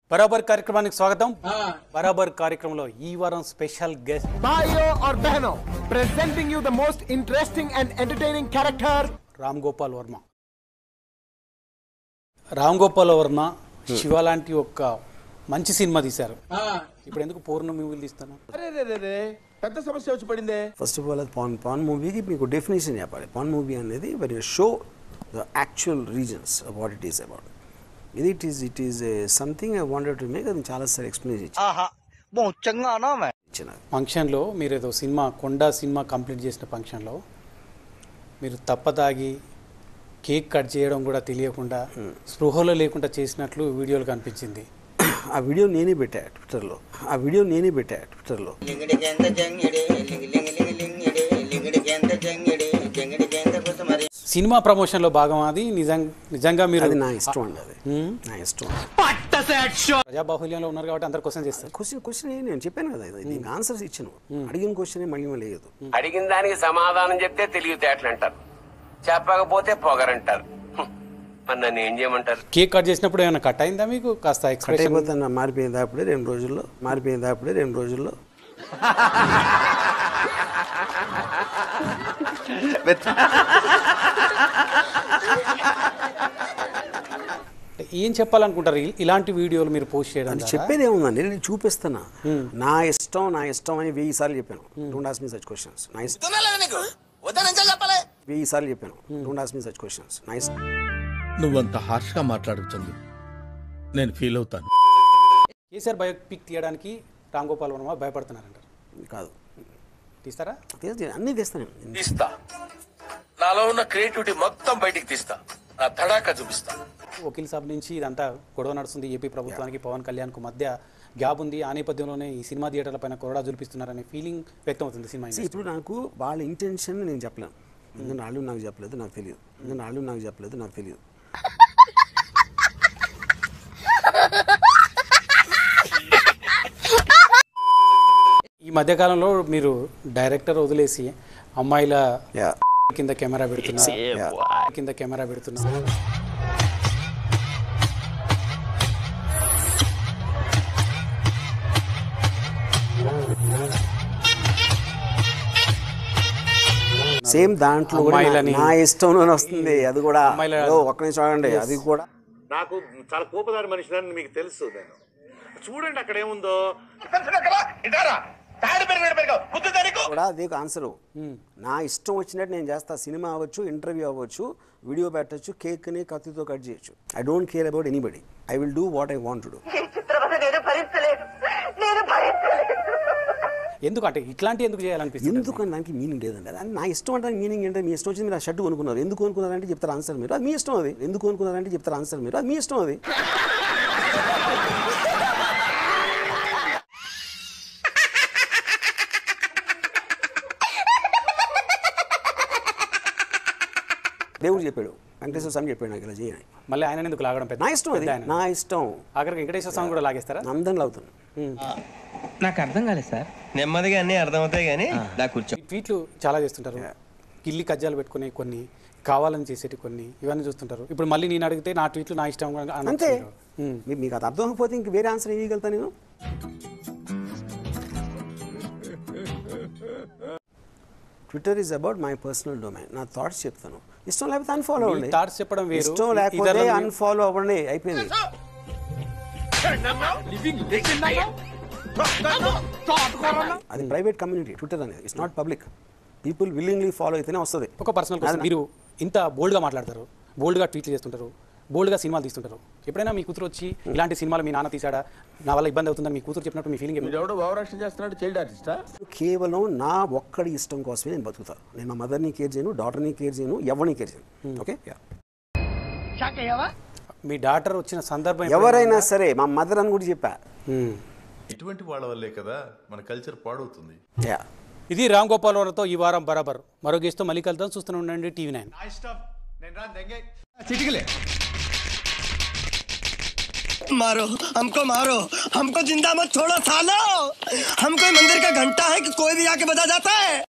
బరాబర్ కార్యక్రమానికి స్వాగతం బరాబర్ కార్యక్రమంలో ఈ వారం special guest Bhaiyo or Behno, presenting you the most interesting and entertaining character. Ram Gopal Varma Ram Gopal Varma Siva లాంటి ఒక మంచి సినిమా తీశారు ఇప్పుడు ఎందుకు పూర్ణ మూవీలు తీస్తాను అరే రే రే రే పెద్ద సమస్య వచ్చి పడిందే ఫస్ట్ ఆఫ్ ఆల్ అది పాన్ పాన్ మూవీకి మీకు డెఫినేషన్ చెప్పాలి పాన్ మూవీ అనేది when you show the actual reasons what it is about ఇది it is it is something I wanted to make అది చాలాసార్లు ఎక్స్ప్లెయిన్ ఆహా బొచ్చంగా అన్నా మే ఇచ్చిన ఫంక్షన్లో మీరు ఏదో సినిమా కొండ సినిమా కంప్లీట్ చేసిన ఫంక్షన్లో మీరు తప్పతాగి కేక్ కట్ చేయడం కూడా తెలియకుండా స్పృహలో లేకుండా చేసినట్లు వీడియోలు కనిపించింది ఆ వీడియో నేనే పెట్టా ట్విట్టర్లో ఆ వీడియో నేనే పెట్టా ట్విట్టర్లో లింగిడికెంత జంగిడి లింగి లింగి లింగి లింగిడి లింగిడికెంత జంగిడి జంగిడికెంత కుసుమరి సినిమా ప్రమోషన్లో భాగం అది నిజం నిజంగా మీరు అది నా ఇష్టం అండి అది హ్మ్? నా ఇష్టం ప్రజాబాహుల్యంలో ఉన్నారు కాబట్టి అందరు క్వశ్చన్ చేస్తారు క్వశ్చన్ క్వశ్చన్ నేను చెప్పాను కదా ఇది దీనికి ఆన్సర్స్ ఇచ్చాను అడిగిన క్వశ్చన్ మళ్ళీ మళ్ళీ లేదు అడిగిన దానికి సమాధానం చెప్తే తెలివితేటలు అంటారు చెప్పకపోతే పొగరంటారు హ్మ్. మరి నన్ను ఏం చేయమంటారు కేక్ కట్ చేసినప్పుడు ఏమైనా కట్ అయిందా మీకు కాస్త కట్ ఎక్స్ప్రెషన్ అయిపోతాను మారిపోయింది అప్పుడే రెండు రోజుల్లో మారిపోయింది అప్పుడే రెండు రోజుల్లో ఏం చెప్పాలనుకుంటారు ఇ- ఇలాంటి వీడియోలు మీరు పోస్ట్ చేయడం అది ద్వారా? చెప్పేది ఏముందండి నేను చూపిస్తున్నా నా ఇష్టం నా ఇష్టం అని వెయ్యి సార్లు చెప్పాను don't ask me such questions నా ఇష్టం వెయ్యి సార్లు చెప్పాను don't ask me such questions నా ఇష్టం నువ్వంత హార్ష్గా మాట్లాడుతుంది నేను ఫీల్ అవుతాను కేసీఆర్ బయోపిక్ తీయడానికి రామ్ గోపాల్ వర్మ భయపడుతున్నారంటారు కాదు తీస్తారా తీస్తా- అన్నీ తీస్తాను నేను తీస్తా నాలో ఉన్న క్రియేటివిటీ మొత్తం బయటికి తీస్తా నా తడాక చూపిస్తా వకీల్ సాబ్ నుంచి ఇదంతా గొడవ నడుస్తుంది ఏపీ ప్రభుత్వానికి పవన్ కళ్యాణ్కు మధ్య గ్యాప్ ఉంది ఆ నేపథ్యంలోనే ఈ సినిమా థియేటర్ల పైన కొరడా చూపిస్తున్నారనే ఫీలింగ్ వ్యక్తం అవుతుంది సినిమా See, ఇండస్ట్రీ. ఇప్పుడు నాకు వాళ్ళ ఇంటెన్షన్ నేను చెప్పలేను ఎందుకంటే వాళ్ళు నాకు చెప్పలేదు నాకు తెలియదు ఎందుకంటే వాళ్ళు నాకు చెప్పలేదు నాకు తెలియదు ఈ మధ్య కాలంలో మీరు డైరెక్టర్ వదిలేసి అమ్మాయిల యా కింద కెమెరా పెడుతున్నారు కింద కెమెరా పెడుతున్నారు సేమ్ దాంట్లో కూడా నా- అమ్మాయిలని- నా ఇష్టంలోనే వస్తుంది అది కూడా అమ్మాయిల- ఓ, ఒక్క నిమిషం చూడండి అది కూడా నాకు చాలా కోపదారి మనిషిని మీకు తెలుసు నేను చూడండి అక్కడ ఏముందో కూడా అదే ఆన్సర్ నా ఇష్టం వచ్చినట్టు నేను చేస్తా సినిమా అవ్వచ్చు ఇంటర్వ్యూ అవ్వచ్చు వీడియో పెట్టచ్చు కేక్ని కత్తితో కట్ చేయొచ్చు I don't care about anybody I will do what I want to do ఎందుకు అంటే ఇట్లాంటి ఎందుకు చేయాలనిపిస్తుంది ఎందుకు అని దానికి మీనింగ్ లేదండి అది నా ఇష్టం అంటే మీనింగ్ ఏంటంటే మీ ఇష్టం వచ్చింది మీరు ఆ షర్ట్ కొనుక్కున్నారు ఎందుకు కొనుక్కున్నారంటే చెప్తారు ఆన్సర్ మీరు అది మీ ఇష్టం అది ఎందుకు కొనుక్కున్నారంటే చెప్తారు ఆన్సర్ మీరు అది మీ ఇష్టం అది దేవుడు చెప్పాడు వెంకటేశ్వర స్వామి చెప్పాడు నాకు ఇలా చేయని మళ్ళీ ఆయన ఎందుకు లాగడం పెద్ద నా ఇష్టం అది పెద్ద ఆయన. నా ఇష్టం ఆఖరికి వెంకటేశ్వర స్వామి కూడా లాగేస్తారా అందరం లాగుతాను నాకు అర్థం కాలేదు సార్ నెమ్మదిగా అన్ని అర్థమవుతాయి కానీ నా కూర్చో ఈ ట్వీట్లు చాలా చేస్తుంటారు కిల్లి కజ్జాలు పెట్టుకునే కొన్ని కావాలని చేసేటి కొన్ని ఇవన్నీ చూస్తుంటారు ఇప్పుడు మళ్ళీ నేను అడిగితే నా ట్వీట్లు నా ఇష్టం అని అంతే అనొచ్చు. ఉమ్. మీ- మీకు అది అర్థం అవ్వకపోతే ఇంక వేరే ఆన్సర్ ఇవ్వగలుగుతా నేను Twitter is about my personal domain నా థాట్స్ చెప్తాను ఇష్టం లేకపోతే అన్ఫాలో మీ అవ్వండి thoughts చెప్పడం వేరు. ఇష్టం లేకపోతే ఇతరులని- అన్ఫాలో అవ్వండి అయిపోయింది అది ప్రైవేట్ కమ్యూనిటీ ట్విట్టర్ అనేది it's not public people willingly follow అయితేనే వస్తుంది ఒక పర్సనల్ క్వశ్చన్ మీరు ఇంత బోల్డ్గా మాట్లాడతారు బోల్డ్గా ట్వీట్లు చేస్తుంటారు బోల్డ్గా సినిమాలు తీస్తుంటారు ఎప్పుడైనా మీ కూతురు వచ్చి ఇలాంటి సినిమాలు మీ నాన్న తీసాడా నా వల్ల ఇబ్బంది అవుతుందని మీ కూతురు చెప్పినట్టు మీ ఫీలింగ్ ఎవడో భావరక్షణ చేస్తున్నాడు చైల్డ్ ఆర్టిస్టా కేవలం నా ఒక్కడి ఇష్టం కోసమే నేను బతుకుతాను నేను మా మదర్ని కేర్ చేయను డాటర్ని కేర్ చేయను ఎవరిని కేర్ చేయను ఓకే మీ డాటర్ వచ్చిన సందర్భం ఎవరైనా సరే మా మదర్ అని కూడా చెప్పా ఉమ్. ఇటువంటి వాళ్ళ వల్లే కదా మన కల్చర్ పాడవుతుంది యా ఇది రామ్ గోపాల్ వర్మతో ఈ వారం బరాబర్ మరో గేస్తో మళ్ళీ కలుద్దాం చూస్తూనే ఉండండి టీవీ నైన్ చిటికలే मारो हमको मारो हमको जिंदा मत छोड़ो सालो हम कोई मंदिर का घंटा है कि कोई भी आके बजा जाता है